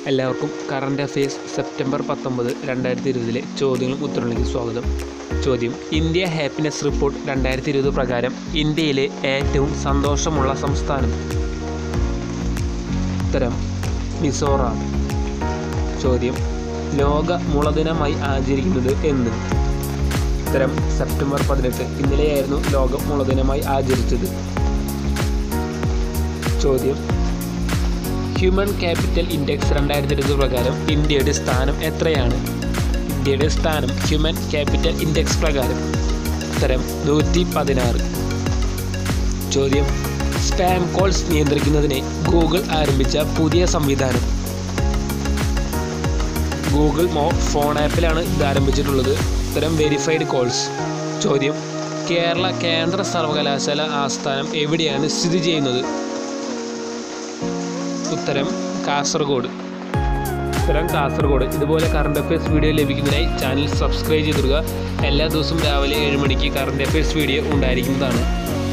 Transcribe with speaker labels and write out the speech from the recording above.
Speaker 1: എല്ലാവർക്കും current affairs September പത്തൊമ്പത് രണ്ടായിരത്തി ഇരുപതിലെ ചോദ്യങ്ങളും ഉത്തരങ്ങളിലേക്ക് സ്വാഗതം ചോദ്യം ഇന്ത്യ ഹാപ്പിനെസ് റിപ്പോർട്ട് രണ്ടായിരത്തി ഇരുപത് പ്രകാരം ഇന്ത്യയിലെ ഏറ്റവും സന്തോഷമുള്ള സംസ്ഥാനം ഉത്തരം മിസോറാം ചോദ്യം ലോക മുളദിനമായി ആചരിക്കുന്നത് എന്ന് ഉത്തരം സെപ്റ്റംബർ പതിനെട്ട് ഇന്നലെയായിരുന്നു ലോക മുളദിനമായി ആചരിച്ചത് ചോദ്യം ഹ്യൂമൻ ക്യാപിറ്റൽ ഇൻഡെക്സ് രണ്ടായിരത്തി ഇരുപത് പ്രകാരം ഇന്ത്യയുടെ സ്ഥാനം എത്രയാണ് ഇന്ത്യയുടെ സ്ഥാനം ഹ്യൂമൻ ക്യാപിറ്റൽ ഇൻഡെക്സ് പ്രകാരം ഉത്തരം നൂറ്റി പതിനാറ് ചോദ്യം സ്പാം കോൾസ് നിയന്ത്രിക്കുന്നതിന് ഗൂഗിൾ ആരംഭിച്ച പുതിയ സംവിധാനം ഗൂഗിൾ മോ ഫോൺ ആപ്പിലാണ് ഇത് ആരംഭിച്ചിട്ടുള്ളത് ഉത്തരം വെരിഫൈഡ് കോൾസ് ചോദ്യം കേരള കേന്ദ്ര സർവകലാശാല ആസ്ഥാനം എവിടെയാണ് സ്ഥിതി ചെയ്യുന്നത് ഉത്തരം കാസർഗോഡ് ഉത്തരം കാസർഗോഡ് ഇതുപോലെ കറണ്ട് അഫയേഴ്സ് വീഡിയോ ലഭിക്കുന്നതിനായി ചാനൽ സബ്സ്ക്രൈബ് ചെയ്തിടുക എല്ലാ ദിവസവും രാവിലെ ഏഴ് മണിക്ക് കറണ്ട് അഫയേഴ്സ് വീഡിയോ ഉണ്ടായിരിക്കുന്നതാണ്